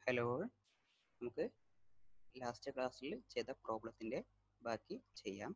hello നമുക്ക് last ക്ലാസ്സിൽ ചെയ്ത പ്രോബ്ലത്തിൻ്റെ ബാക്കി ചെയ്യാം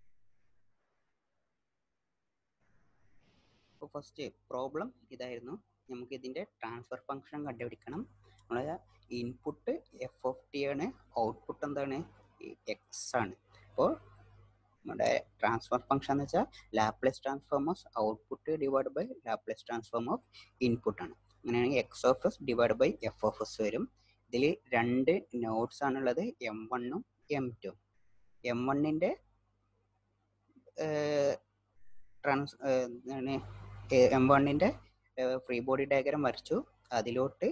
അപ്പോൾ ഫസ്റ്റ് പ്രോബ്ലം ഇതായിരുന്നു നമുക്ക് ഇതിൻ്റെ ട്രാൻസ്ഫർ ഫംഗ്ഷൻ കണ്ടുപിടിക്കണം നമ്മളെ ഇൻപുട്ട് എഫ് ഓഫ് ടി ആണ് ഔട്ട്പുട്ട് എന്താണ് എക്സ് ആണ് അപ്പോൾ നമ്മുടെ ട്രാൻസ്ഫർ ഫംഗ്ഷൻ എന്ന് വെച്ചാൽ Laplace transform of output divide by Laplace transform of input ആണ് അങ്ങനെയാണെങ്കിൽ X of S divide by F of S വരും ഇതിൽ രണ്ട് നോട്ട്സ് ആണുള്ളത് എം വണ്ണും എം ടു എം വണ്ണിൻ്റെ ട്രാൻസ് എന്താണ് എം വണ്ണിൻ്റെ ഫ്രീ ബോഡി ഡയഗ്രാം വരച്ചു അതിലോട്ട്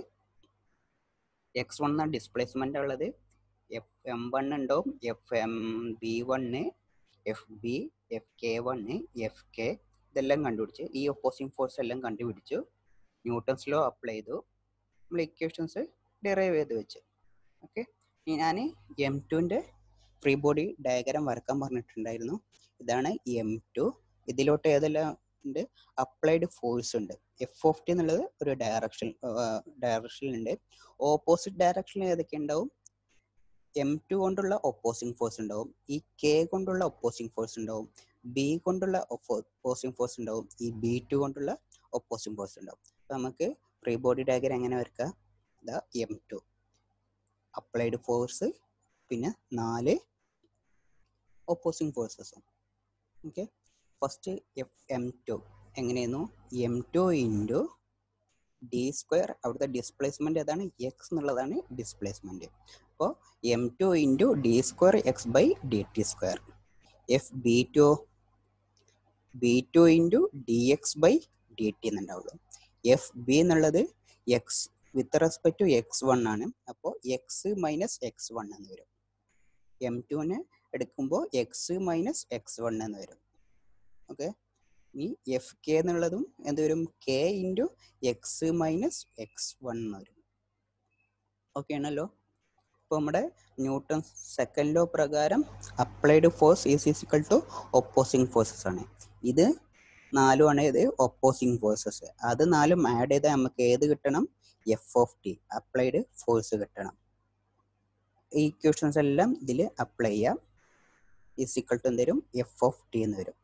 എക്സ് വൺ എന്നാണ് ഡിസ്പ്ലേസ്മെൻ്റ് ഉള്ളത് എഫ് എം വൺ ഉണ്ടാവും F M B one F B F K one F K ഇതെല്ലാം കണ്ടുപിടിച്ച് ഈ ഒപ്പോസിങ് ഫോഴ്സ് എല്ലാം കണ്ടുപിടിച്ചു ന്യൂട്ടൺസ് ലോ അപ്ലൈ ചെയ്തു നമ്മൾ ഇക്വേഷൻസ് ഡിറൈവ് ചെയ്ത് വെച്ച് ഓക്കെ ഞാൻ എം ടുവിൻ്റെ ഫ്രീ ബോഡി ഡയഗ്രാം വരക്കാൻ പറഞ്ഞിട്ടുണ്ടായിരുന്നു ഇതാണ് എം ടു ഇതിലോട്ട് ഏതെല്ലാം ഉണ്ട് അപ്ലൈഡ് ഫോഴ്സ് ഉണ്ട് എഫ് ഓഫ് ടി എന്നുള്ളത് ഒരു ഡയറക്ഷൻ ഡയറക്ഷനിലുണ്ട് ഓപ്പോസിറ്റ് ഡയറക്ഷനിൽ ഏതൊക്കെ ഉണ്ടാവും എം ടു കൊണ്ടുള്ള ഒപ്പോസിങ് ഫോഴ്സ് ഉണ്ടാവും ഈ കെ കൊണ്ടുള്ള ഒപ്പോസിങ് ഫോഴ്സ് ഉണ്ടാവും ബി കൊണ്ടുള്ള ഒപ്പോസിങ് ഫോഴ്സ് ഉണ്ടാവും ഈ ബി ടു കൊണ്ടുള്ള ഒപ്പോസിങ് ഫോഴ്സ് ഉണ്ടാവും അപ്പൊ നമുക്ക് ഫ്രീ ബോഡി ഡയഗ്രാം എങ്ങനെ വരക്കാം ഇതാ എം ടു അപ്ലൈഡ് ഫോഴ്സ് പിന്നെ നാല് ഒപ്പോസിങ് ഫോഴ്സസും okay first F M two എങ്ങനെയായിരുന്നു M two into D square അവിടുത്തെ ഡിസ്പ്ലേസ്മെന്റ് ഏതാണ് എക്സ് എന്നുള്ളതാണ് ഡിസ്പ്ലേസ്മെന്റ് അപ്പോൾ M two into D square X by D T square F B two B two into D X by D T എന്നുണ്ടാവുള്ളൂ F B എന്നുള്ളത് X with respect to X one ആണ് അപ്പോൾ X minus X one എന്ന് വരും M ടുവിനെ എടുക്കുമ്പോൾ X minus X one എന്ന് വരും okay ഇനി എഫ് കെ എന്നുള്ളതും എന്ത് വരും K into X minus X one എന്ന് വരും ഓക്കെ ആണല്ലോ അപ്പോൾ നമ്മുടെ ന്യൂട്ടൺ സെക്കൻഡ് ലോ പ്രകാരം applied force is equal to opposing forces ആണ് ഇത് നാലുമാണ് ഇത് ഒപ്പോസിങ് ഫോഴ്സസ് അത് നാലും ആഡ് ചെയ്താൽ നമുക്ക് ഏത് കിട്ടണം F of T applied force കിട്ടണം ഈ ഇക്വേഷൻസ് എല്ലാം ഇതിൽ അപ്ലൈ ചെയ്യാം ഈസിക്കൽ ടു എന്ത് വരും എഫ് ഓഫ് ടി എന്ന് വരും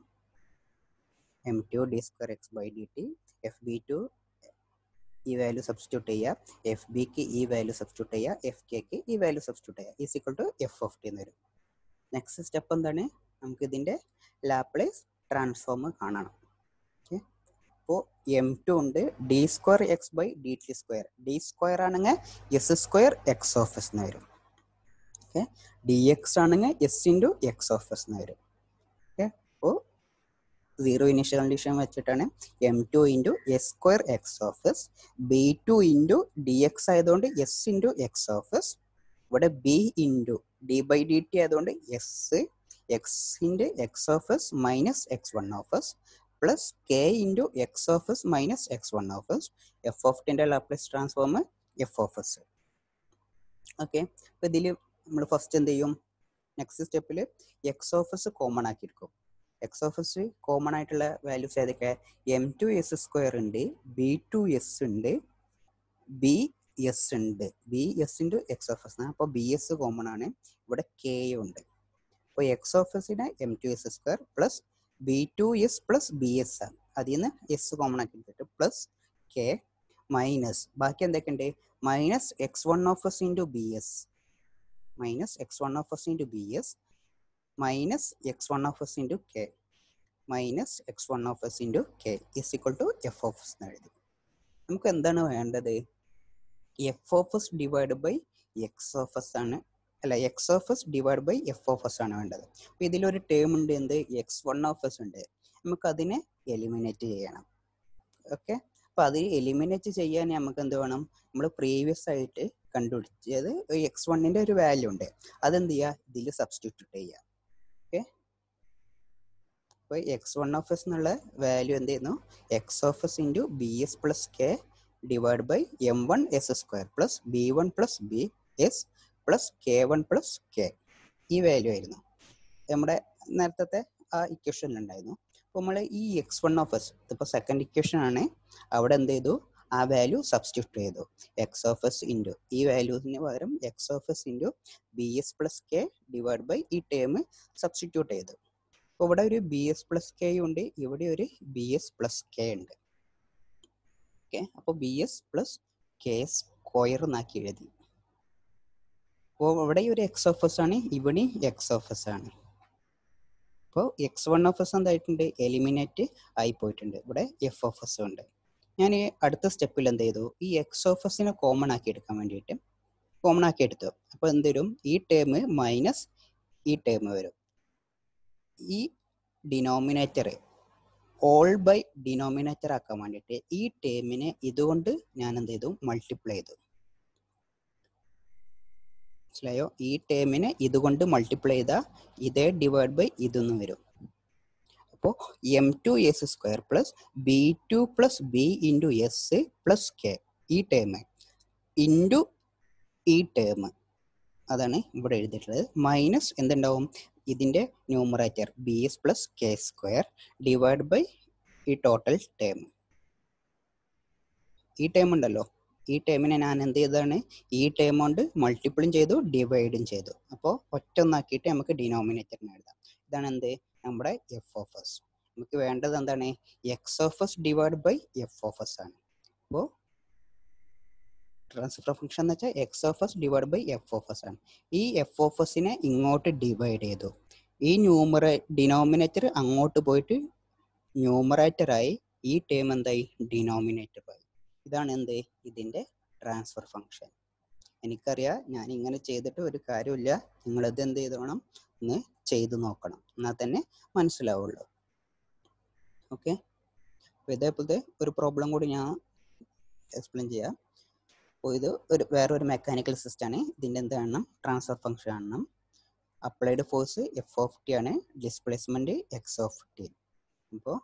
M two D square X by D T F B two ഈ വാല്യൂ സബ്സ്റ്റിറ്റ്യൂട്ട് ചെയ്യുക എഫ് ബിക്ക് ഈ വാല്യൂ സബ്സ്റ്റിറ്റ്യൂട്ട് ചെയ്യുക എഫ് കെക്ക് ഈ വാല്യൂ സബ്സ്റ്റിറ്റ്യൂട്ട് ചെയ്യുക is equal to F of T എന്ന് വരും നെക്സ്റ്റ് സ്റ്റെപ്പ് എന്താണ് നമുക്ക് ഇതിൻ്റെ ലാപ്ലേസ് ട്രാൻസ്ഫോം കാണണം ഓക്കെ അപ്പോൾ എം ടു ഉണ്ട് D square X by D T square D square ആണെങ്കിൽ S square X of S എന്ന് വരും ഓക്കെ ഡി എക്സ് ആണെങ്കിൽ S into X of S എന്ന് വരും ഓക്കെ അപ്പോൾ സീറോ ഇനിഷ്യൽ കണ്ടീഷൻ വെച്ചിട്ടാണ് M two into S square X of S B two into D X ആയതുകൊണ്ട് S into X of S ഇവിടെ B into D by D T ആയതുകൊണ്ട് S X into X of S minus X one of S plus K into X of S minus X one of S F of ടിൻ്റെ Laplace transform F of S okay അപ്പോൾ ഇതിൽ നമ്മൾ first എന്ത് ചെയ്യും next സ്റ്റെപ്പിൽ X of S common ആക്കിയിരിക്കും X of S common ആയിട്ടുള്ള values ഏതൊക്കെ എം ടു എസ് സ്ക്വയർ ഉണ്ട് ബി ടു എസ് ഉണ്ട് ബി എസ് ഉണ്ട് B S into X of S അപ്പോൾ ബി എസ് കോമൺ ആണ് ഇവിടെ കെ ഉണ്ട് അപ്പോൾ എക്സ് ഓഫ് എസിന് M two S square plus B two S plus B S ആണ് അതിൽ നിന്ന് എസ് കോമൺ ആക്കി എടുത്തിട്ട് പ്ലസ് കെ മൈനസ് ബാക്കി എന്തൊക്കെയുണ്ട് minus X one of S into B S minus X one of S into B S minus X one of S into K minus X one of S into K is equal to F of S എന്ന് എഴുതി നമുക്ക് എന്താണ് വേണ്ടത് F of S divide by X of S ആണ് അല്ല X of S divide by F of S ആണ് വേണ്ടത് അപ്പോൾ ഇതിലൊരു ടേം ഉണ്ട് എന്ത് എക്സ് വൺ ഓഫ് എസ് ഉണ്ട് നമുക്ക് അതിനെ എലിമിനേറ്റ് ചെയ്യണം ഓക്കെ അപ്പോൾ അത് എലിമിനേറ്റ് ചെയ്യാൻ നമുക്ക് എന്ത് വേണം നമ്മൾ പ്രീവിയസ് ആയിട്ട് കണ്ടുപിടിച്ചത് എക്സ് വണ്ണിൻ്റെ ഒരു വാല്യൂ ഉണ്ട് അതെന്ത് ചെയ്യുക ഇതിൽ സബ്സ്റ്റിറ്റ്യൂട്ട് ചെയ്യുക ഓക്കെ അപ്പോൾ എക്സ് വൺ ഓഫ് എസ് എന്നുള്ള വാല്യൂ എന്ത് ചെയ്യുന്നു X of S into B S plus K divide by M one S square plus B one plus B S plus K one plus K ഈ value ആയിരുന്നു നമ്മുടെ നേരത്തെ ആ ഇക്വേഷനിലുണ്ടായിരുന്നു അപ്പോൾ നമ്മൾ ഈ എക്സ് വൺ ഓഫ് എസ് ഇതിപ്പോൾ സെക്കൻഡ് ഇക്വേഷൻ ആണ് അവിടെ എന്ത് ചെയ്തു ആ വാല്യൂ സബ്സ്റ്റിറ്റ്യൂട്ട് ചെയ്തു എക്സ് ഓഫ് എസ് ഇൻറ്റു ഈ വാല്യൂസിന് പകരം X of S into B S plus K divide by ഈ ടേം സബ്സ്റ്റിറ്റ്യൂട്ട് ചെയ്തു അപ്പോൾ ഇവിടെ ഒരു ബി എസ് പ്ലസ് കെ ഉണ്ട് ഇവിടെ ഒരു ബി എസ് പ്ലസ് കെ ഉണ്ട് ഓക്കെ അപ്പോൾ B S plus K square എന്നാക്കി എഴുതി അപ്പോൾ ഇവിടെ ഒരു എക്സ് ഓഫ് എസ് ആണ് ഇവിടെ എക്സ് ഓഫ് എസ് ആണ് അപ്പോൾ എക്സ് വൺ ഓഫ് എസ് എന്തായിട്ടുണ്ട് എലിമിനേറ്റ് ആയി പോയിട്ടുണ്ട് ഇവിടെ എഫ് ഓഫ് എസ് ഉണ്ട് ഞാൻ ഈ അടുത്ത സ്റ്റെപ്പിൽ എന്ത് ചെയ്തു ഈ എക്സ് ഓഫ് എസിനെ കോമൺ ആക്കി എടുക്കാൻ വേണ്ടിയിട്ട് കോമൺ ആക്കി എടുത്തു അപ്പോൾ എന്ത് വരും ഈ ടേം മൈനസ് ഈ ടേം വരും ഈ ഡിനോമിനേറ്റർ ഓൾ ബൈ ഡിനോമിനേറ്റർ ആക്കാൻ വേണ്ടിയിട്ട് ഈ ടേമിനെ ഇതുകൊണ്ട് ഞാൻ എന്ത് ചെയ്തു മൾട്ടിപ്ലൈ ചെയ്തു മനസ്സിലായോ ഈ ടേമിനെ ഇതുകൊണ്ട് മൾട്ടിപ്ലൈ ചെയ്താൽ ഇതേ ഡിവൈഡ് ബൈ ഇതെന്ന് വരും അപ്പോൾ M two S square plus B two plus B into S plus K ഈ ടേം ഇൻറ്റു ഈ ടേം അതാണ് ഇവിടെ എഴുതിയിട്ടുള്ളത് മൈനസ് എന്തുണ്ടാവും ഇതിൻ്റെ numerator B S plus K square divide by ഈ ടോട്ടൽ ടേം ഈ ടേം ഉണ്ടല്ലോ ഈ ടേമിനെ ഞാൻ എന്ത് ചെയ്തതാണ് ഈ ടേം കൊണ്ട് മൾട്ടിപ്പിളും ചെയ്തു ഡിവൈഡും ചെയ്തു അപ്പോൾ ഒറ്റ ഒന്നാക്കിയിട്ട് നമുക്ക് ഡിനോമിനേറ്ററിന് എഴുതാം ഇതാണ് എന്ത് നമ്മുടെ എഫ് ഓഫ് എസ് നമുക്ക് വേണ്ടത് എന്താണ് X of S divide by F of S ആണ് അപ്പോൾ ട്രാൻസ്ഫർ ഫംഗ്ഷൻ എന്ന് വെച്ചാൽ X of S divide by F of S ആണ് ഈ എഫ് ഓഫ് എസിനെ ഇങ്ങോട്ട് ഡിവൈഡ് ചെയ്തു ഈ ന്യൂമറേ ഡിനോമിനേറ്റർ അങ്ങോട്ട് പോയിട്ട് ന്യൂമറേറ്ററായി ഈ ടേം എന്തായി ഡിനോമിനേറ്ററായി ഇതാണ് എന്ത് ഇതിൻ്റെ ട്രാൻസ്ഫർ ഫംഗ്ഷൻ എനിക്കറിയാം ഞാൻ ഇങ്ങനെ ചെയ്തിട്ട് ഒരു കാര്യമില്ല നിങ്ങളിത് എന്ത് ചെയ്തോണം ഒന്ന് ചെയ്ത് നോക്കണം എന്നാൽ തന്നെ മനസ്സിലാവുള്ളൂ ഓക്കെ അപ്പോൾ ഇതേപോലത്തെ ഒരു പ്രോബ്ലം കൂടി ഞാൻ എക്സ്പ്ലെയിൻ ചെയ്യാം അപ്പോൾ ഇത് ഒരു വേറൊരു മെക്കാനിക്കൽ സിസ്റ്റമാണ് ഇതിൻ്റെ എന്ത് കാണണം ട്രാൻസ്ഫർ ഫംഗ്ഷൻ കാണണം applied force F of T ആണ് ഡിസ്പ്ലേസ്മെൻറ്റ് എക്സ് ഓഫ് ടി അപ്പോൾ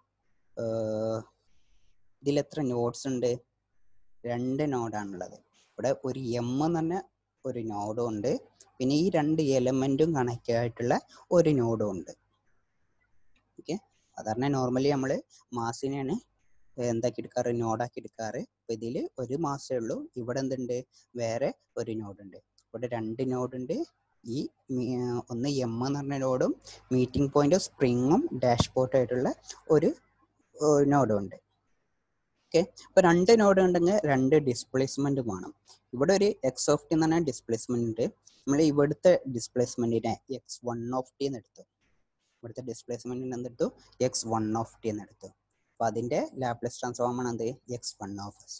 ഇതിൽ എത്ര നോഡ്സ് ഉണ്ട് രണ്ട് നോഡാണുള്ളത് ഇവിടെ ഒരു എം എന്ന് പറഞ്ഞ ഒരു നോഡും ഉണ്ട് പിന്നെ ഈ രണ്ട് എലമെൻറ്റും കണക്റ്റ് ആയിട്ടുള്ള ഒരു നോഡും ഉണ്ട് ഓക്കെ സാധാരണ നോർമലി നമ്മൾ മാസിനെയാണ് എന്താക്കി എടുക്കാറ് നോഡാക്കി എടുക്കാറ് അപ്പോൾ ഇതിൽ ഒരു മാസേ ഉള്ളൂ ഇവിടെ എന്തുണ്ട് വേറെ ഒരു നോഡുണ്ട് ഇവിടെ രണ്ട് നോഡുണ്ട് ഈ ഒന്ന് എം എന്ന് പറഞ്ഞ നോഡും മീറ്റിംഗ് പോയിന്റ് സ്പ്രിങ്ങും ഡാഷ്ബോർഡും ആയിട്ടുള്ള ഒരു നോഡും ഉണ്ട് ഓക്കെ അപ്പോൾ രണ്ട് നോഡ് ഉണ്ടെങ്കിൽ രണ്ട് ഡിസ്പ്ലേസ്മെന്റ് വേണം ഇവിടെ ഒരു എക്സ് ഓഫ് ടി എന്ന് പറഞ്ഞാൽ ഡിസ്പ്ലേസ്മെന്റ് ഉണ്ട് നമ്മൾ ഇവിടുത്തെ ഡിസ്പ്ലേസ്മെന്റിനെ എക്സ് വൺ ഓഫ് ടി എന്ന് എടുത്തു ഇവിടുത്തെ ഡിസ്പ്ലേസ്മെന്റിന് എന്തെടുത്തു എക്സ് വൺ ഓഫ് ടി എന്ന് എടുത്തു അപ്പോൾ അതിൻ്റെ ലാപ്ലേസ് ട്രാൻസ്ഫോം ആണ് എന്ത് എക്സ് വൺ ഓഫ് എസ്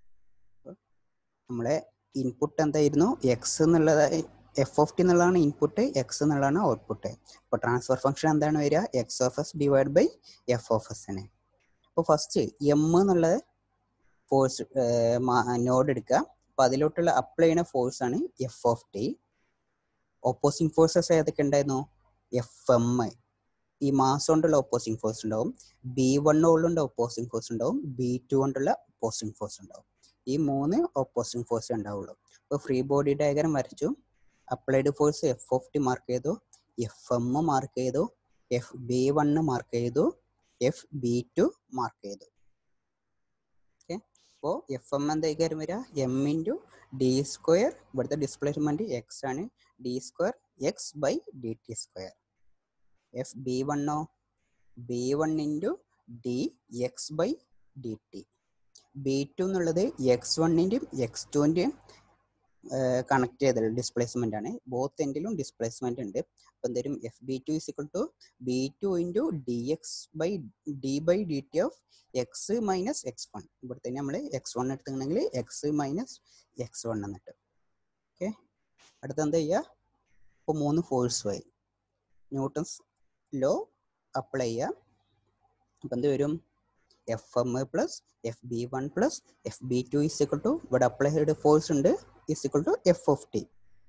നമ്മളെ ഇൻപുട്ട് എന്തായിരുന്നു എക്സ് എന്നുള്ളത് എഫ് ഓഫ് ടി എന്നുള്ളതാണ് ഇൻപുട്ട് എക്സ് എന്നുള്ളതാണ് ഔട്ട്പുട്ട് അപ്പോൾ ട്രാൻസ്ഫർ ഫംഗ്ഷൻ എന്താണ് വരിക X of S divide by F of എസിനെ അപ്പോൾ ഫസ്റ്റ് എം എന്നുള്ളത് ഫോഴ്സ് നോഡ് എടുക്കുക അപ്പോൾ അതിലോട്ടുള്ള അപ്ലൈ ചെയ്യുന്ന ഫോഴ്സ് ആണ് F of T opposing forces ഏതൊക്കെ ഉണ്ടായിരുന്നു എഫ് എം ഈ മാസ് കൊണ്ടുള്ള ഓപ്പോസിങ് ഫോഴ്സ് ഉണ്ടാവും ബി വൺ കൊണ്ടുള്ള ഓപ്പോസിങ് ഫോഴ്സ് ഉണ്ടാവും ബി ടു കൊണ്ടുള്ള ഓപ്പോസിങ് ഫോഴ്സ് ഉണ്ടാവും ഈ മൂന്ന് ഓപ്പോസിങ് ഫോഴ്സ് ഉണ്ടാവുള്ളൂ അപ്പോൾ ഫ്രീ ബോഡി ഡയഗ്രാം വരച്ചു applied force F of T mark ചെയ്തു എഫ് എം മാർക്ക് ചെയ്തു എഫ് ബി വണ്ണ് മാർക്ക് ചെയ്തു എഫ് ബി ടു മാർക്ക് ചെയ്തു ഓക്കെ അപ്പോൾ എഫ് എം എന്തായിരിക്കും വരിക എം ഇൻറ്റു ഡി സ്ക്വയർ ഇവിടുത്തെ ഡിസ്പ്ലേസ്മെൻറ്റ് എക്സ് ആണ് D square X by D T square F B വണ്ണോ B one into D X by D T B two എന്നുള്ളത് X വണ്ണിൻ്റെയും X ടുവിൻ്റെയും കണക്ട് ചെയ്ത ഡിസ്പ്ലേസ്മെന്റ് ആണ് ബോത്ത് എൻഡിലും ഡിസ്പ്ലേസ്മെന്റ് ഉണ്ട് അപ്പോൾ എന്തായാലും F B two is equal to B two into D X by D by D T of X minus X one ഇവിടെ തന്നെ നമ്മൾ എക്സ് വൺ എടുത്തിട്ടുണ്ടെങ്കിൽ എക്സ് മൈനസ് എക്സ് വൺ എന്നിട്ട് ഓക്കെ അടുത്ത എന്താ ചെയ്യുക ഇപ്പോൾ മൂന്ന് ഫോഴ്സ് ആയി ന്യൂട്ടൺസ് ലോ അപ്ലൈ ചെയ്യുക അപ്പം എന്ത് വരും F M plus F B one plus F B two is equal to ഇവിടെ അപ്ലൈ ചെയ്ത ഫോഴ്സ് ഉണ്ട് is equal to F of T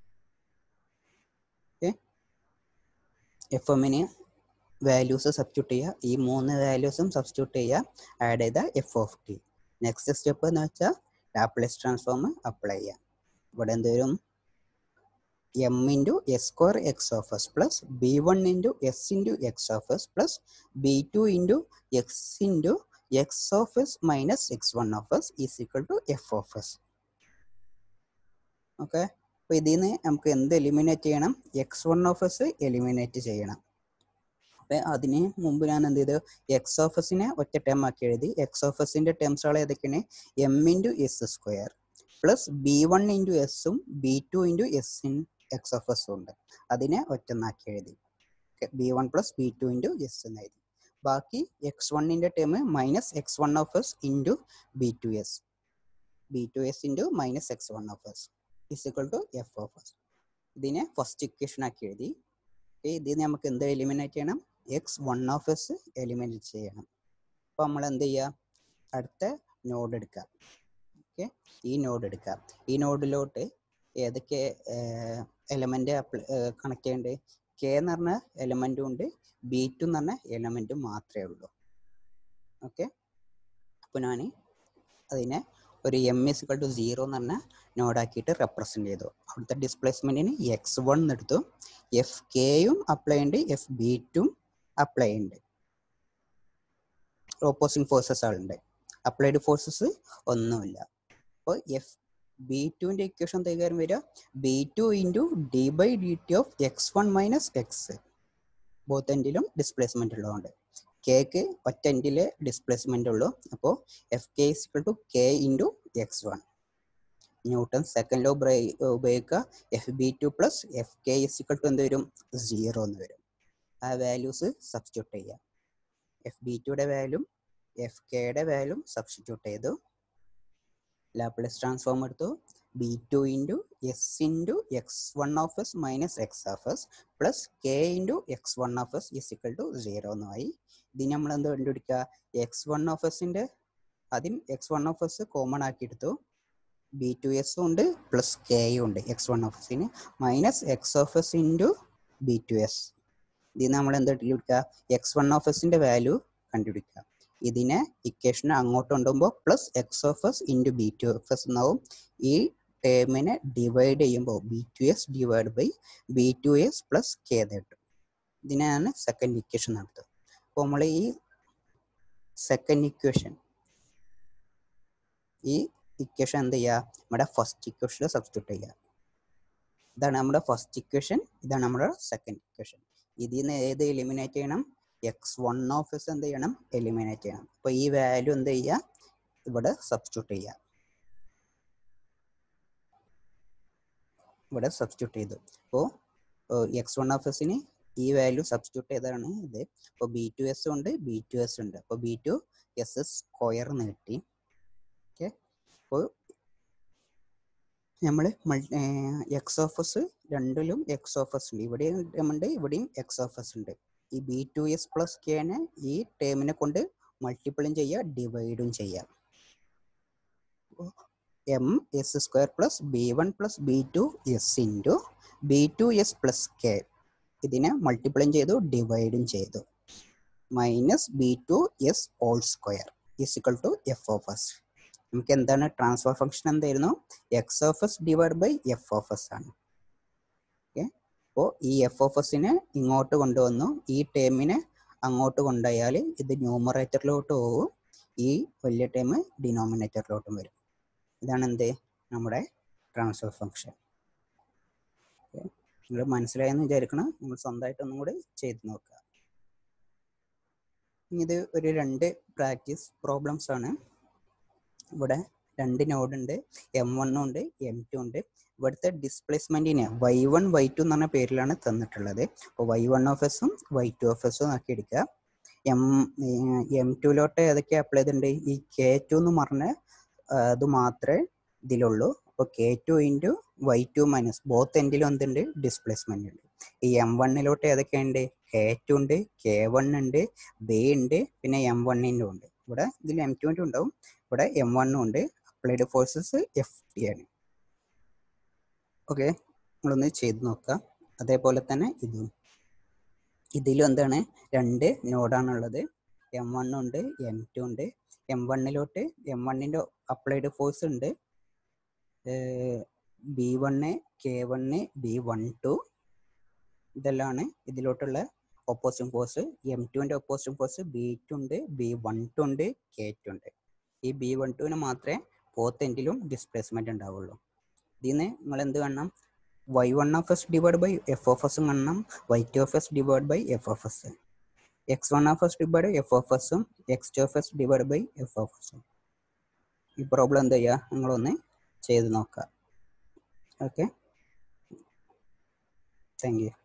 okay F എമ്മിന് വാല്യൂസ് സബ്സ്റ്റിറ്റ്യൂട്ട് ചെയ്യുക ഈ മൂന്ന് വാല്യൂസും സബ്സ്റ്റിറ്റ്യൂട്ട് ചെയ്യുക ആഡ് ചെയ്ത F of T next step എന്ന് വെച്ചാൽ ലാപ്ലേസ് ട്രാൻസ്ഫോം അപ്ലൈ ചെയ്യുക ഇവിടെ എന്ത് വരും M into S square X of S plus B one into S into X of S plus B two into X into X of S minus X one of S is equal to F of S okay അപ്പോൾ ഇതിൽ നിന്ന് നമുക്ക് എന്ത് eliminate ചെയ്യണം X one of S eliminate ചെയ്യണം അപ്പം അതിന് മുമ്പ് ഞാൻ എന്ത് ചെയ്തു എക്സ് ഓഫ് എസിനെ ഒറ്റ ടേം ആക്കി എഴുതി എക്സ് ഓഫ് എസിൻ്റെ ടേംസുകൾ ഏതൊക്കെയാണ് M into S square plus B one into എസും B two into S in X of എസും ഉണ്ട് അതിനെ ഒറ്റന്നാക്കി എഴുതി B one plus B two into S എന്ന് എഴുതി ബാക്കി എക്സ് വണ്ണിൻ്റെ term minus X one of S into B two S B two S into minus X one of S is equal to F of S ഇതിനെ first equation ആക്കി എഴുതി ഇതിൽ നമുക്ക് എന്ത് എലിമിനേറ്റ് ചെയ്യണം X one of S eliminate ചെയ്യണം അപ്പോൾ നമ്മൾ എന്ത് ചെയ്യുക അടുത്ത നോഡ് എടുക്കാം ഓക്കെ ഈ നോഡ് എടുക്കാം ഈ നോഡിലോട്ട് ഏതൊക്കെ എലമെൻ്റ് കണക്ട് ചെയ്യേണ്ടത് കെ എന്ന് പറഞ്ഞ എലമെൻറ്റും ഉണ്ട് ബി ടു എന്ന് പറഞ്ഞ എലമെൻറ്റും മാത്രമേ ഉള്ളൂ ഓക്കെ അപ്പോൾ ഞാൻ അതിനെ ഒരു എം ഇസിക്വൽ ടു സീറോ എന്ന് പറഞ്ഞ നോഡാക്കിയിട്ട് റെപ്രസെൻറ്റ് ചെയ്തു അവിടുത്തെ ഡിസ്പ്ലേസ്മെൻറ്റിന് എക്സ് വൺ എടുത്തു എഫ് കെയും അപ്ലൈ ഉണ്ട് എഫ് ബി ടും അപ്ലൈ ഉണ്ട് ഓപ്പോസിങ് ഫോഴ്സസ് ആളുണ്ട് അപ്ലൈഡ് ഫോഴ്സസ് ഒന്നുമില്ല അപ്പോൾ എഫ് ബി ടുവിൻ്റെ ഇക്വേഷൻ കൈകാര്യം വരിക B two into D by D T of X one minus X both എൻഡിലും ഡിസ്പ്ലേസ്മെൻ്റ് ഉള്ളതുകൊണ്ട് കെക്ക് ഒറ്റ എൻഡിലെ ഡിസ്പ്ലേസ്മെൻ്റ് ഉള്ളൂ അപ്പോൾ F K is equal to K into X one Newton second law ഉപയോഗിക്കുക F B two plus F K is equal to എന്ത് വരും സീറോ എന്ന് വരും ആ വാല്യൂസ് സബ്സ്റ്റിറ്റ്യൂട്ട് ചെയ്യുക എഫ് ബി ടുയുടെ വാല്യൂ എഫ് കെയുടെ വാല്യൂ സബ്സ്റ്റിറ്റ്യൂട്ട് ചെയ്തു ലാപ്ലേസ് ട്രാൻസ്ഫോം എടുത്തു B two into S into X one of S minus X of S plus K into X one of S is equal to zero എന്നുമായി ഇതിന് നമ്മൾ എന്ത് കണ്ടുപിടിക്കുക X one of എസിൻ്റെ ആദ്യം X one of S common ആക്കി എടുത്തു B two എസും ഉണ്ട് പ്ലസ് കെയും ഉണ്ട് എക്സ് വൺ ഓഫ് എസിന് minus X of S into B two S ഇതിന് നമ്മൾ എന്ത് കണ്ടുപിടിക്കുക എക്സ് വൺ ഓഫ് എസിൻ്റെ വാല്യൂ കണ്ടുപിടിക്കുക ഇതിനെ ഇക്വേഷൻ അങ്ങോട്ട് കൊണ്ടുപോകുമ്പോൾ plus X of S into B two F S എന്നാവും ഈ ടേമിനെ ഡിവൈഡ് ചെയ്യുമ്പോൾ B two S divide by B two S plus K കിട്ടും ഇതിനാണ് സെക്കൻഡ് ഇക്വേഷൻ നടത്തുക അപ്പോൾ നമ്മൾ ഈ സെക്കൻഡ് ഇക്വേഷൻ ഈ ഇക്വേഷൻ എന്ത് ചെയ്യുക നമ്മുടെ ഫസ്റ്റ് ഇക്വേഷനിൽ സബ്സ്റ്റിറ്റ്യൂട്ട് ചെയ്യുക ഇതാണ് നമ്മുടെ ഫസ്റ്റ് ഇക്വേഷൻ ഇതാണ് നമ്മുടെ സെക്കൻഡ് ഇക്വേഷൻ ഇതിൽ നിന്ന് ഏത് എലിമിനേറ്റ് ചെയ്യണം എക്സ് വൺ ഓഫ് എസ് എന്ത് ചെയ്യണം എലിമിനേറ്റ് ചെയ്യണം അപ്പോൾ ഈ വാല്യൂ എന്ത് ചെയ്യുക ഇവിടെ സബ്സ്റ്റിറ്റ്യൂട്ട് ചെയ്യുക ഇവിടെ സബ്സ്റ്റിറ്റ്യൂട്ട് ചെയ്തു അപ്പോൾ എക്സ് വൺ ഓഫ് എസിന് ഈ വാല്യൂ സബ്സ്റ്റിറ്റ്യൂട്ട് ചെയ്തതാണ് ഇത് അപ്പോൾ ബി ടു എസ് ഉണ്ട് ബി ടു എസ് ഉണ്ട് അപ്പോൾ ബി ടു എസ് സ്ക്വയർ നീട്ടി ഓക്കെ അപ്പോൾ നമ്മൾ എക്സ് ഓഫ് എസ് രണ്ടിലും എക്സ് ഓഫ് എസ് ഉണ്ട് ഇവിടെയും ഉണ്ട് ഇവിടെയും എക്സ് ഓഫ് എസ് ഉണ്ട് ഈ ബി ടു എസ് പ്ലസ് കെനെ ഈ ടേമിനെ കൊണ്ട് മൾട്ടിപ്പിളും ചെയ്യുക ഡിവൈഡും ചെയ്യാം M S square plus B one plus B two S into B two S plus K ഇതിനെ മൾട്ടിപ്പിളും ചെയ്തു ഡിവൈഡും ചെയ്തു minus B two S all square is equal to F of S നമുക്ക് എന്താണ് ട്രാൻസ്ഫർ ഫംഗ്ഷൻ എന്തായിരുന്നു X of S divide by F of S ആണ് okay അപ്പോൾ ഈ എഫ് ഓഫ് എസിനെ ഇങ്ങോട്ട് കൊണ്ടുവന്നു ഈ ടേമിനെ അങ്ങോട്ട് കൊണ്ടുപോയാൽ ഇത് ന്യൂമറേറ്ററിലോട്ട് പോകും ഈ വലിയ ടേം ഡിനോമിനേറ്ററിലോട്ടും വരും ഇതാണ് എന്ത് നമ്മുടെ ട്രാൻസ്ഫർ ഫംഗ്ഷൻ നിങ്ങൾ മനസ്സിലായെന്ന് വിചാരിക്കണം നിങ്ങൾ സ്വന്തമായിട്ട് ഒന്നും കൂടി ചെയ്ത് നോക്കുക ഇനി ഇത് ഒരു രണ്ട് പ്രാക്ടീസ് പ്രോബ്ലംസ് ആണ് ഇവിടെ രണ്ട് നോഡ് ഉണ്ട് എം വണ്ണും ഉണ്ട് എം ടു ഉണ്ട് ഇവിടുത്തെ ഡിസ്പ്ലേസ്മെന്റിന് വൈ വൺ വൈ ടു എന്ന് പറഞ്ഞ പേരിലാണ് തന്നിട്ടുള്ളത് അപ്പോൾ വൈ വൺ ഓഫ് എസും വൈ ടു ഓഫ് എസും ആക്കി എടുക്കുക എം എം ടുവിലോട്ട് ഏതൊക്കെ അപ്ലൈ ചെയ്തിട്ടുണ്ട് ഈ കെ ടു എന്ന് പറഞ്ഞ അത് മാത്രമേ ഇതിലുള്ളൂ അപ്പോൾ K two into Y two minus both എൻഡിലും എന്തുണ്ട് ഡിസ്പ്ലേസ്മെന്റ് ഉണ്ട് ഈ എം വണ്ണിലോട്ട് ഏതൊക്കെയുണ്ട് കെ ടു ഉണ്ട് കെ വൺ ഉണ്ട് ബി ഉണ്ട് പിന്നെ എം വണ്ണിൻ്റെ ഉണ്ട് ഇവിടെ ഇതിൽ എം ടുവിൻ്റെ ഉണ്ടാവും ഇവിടെ എം വണ്ണും ഉണ്ട് അപ്ലൈഡ് ഫോഴ്സസ് എഫ് ടി ആണ് ഓക്കെ നമ്മളൊന്ന് ചെയ്ത് നോക്കാം അതേപോലെ തന്നെ ഇതും ഇതിലും എന്താണ് രണ്ട് നോഡാണുള്ളത് എം വൺ ഉണ്ട് എം ടു ഉണ്ട് എം വണ്ണിലോട്ട് എം വണ്ണിൻ്റെ അപ്ലൈഡ് ഫോഴ്സ് ഉണ്ട് B one K one B one two ഇതെല്ലാമാണ് ഇതിലോട്ടുള്ള ഓപ്പോസിറ്റ് ഫോഴ്സ് എം ടുവിൻ്റെ ഓപ്പോസിറ്റ് ഫോഴ്സ് ബി ടു ഉണ്ട് ബി വൺ ടു ഉണ്ട് കെ ടു ഉണ്ട് ഈ ബി വൺ ടുവിന് മാത്രമേ പോത്ത് എൻഡിലും ഡിസ്പ്ലേസ്മെന്റ് ഉണ്ടാവുള്ളൂ ഇതിന്ന് നിങ്ങൾ എന്ത് കാണണം Y one of S divide by F of എസും കാണണം Y two of S divide by F of S X one of S divide F of എസും X two of S divide by F of എസും ഈ problem എന്ത് ചെയ്യുക നിങ്ങളൊന്ന് ചെയ്ത് നോക്കുക ഓക്കെ താങ്ക് യു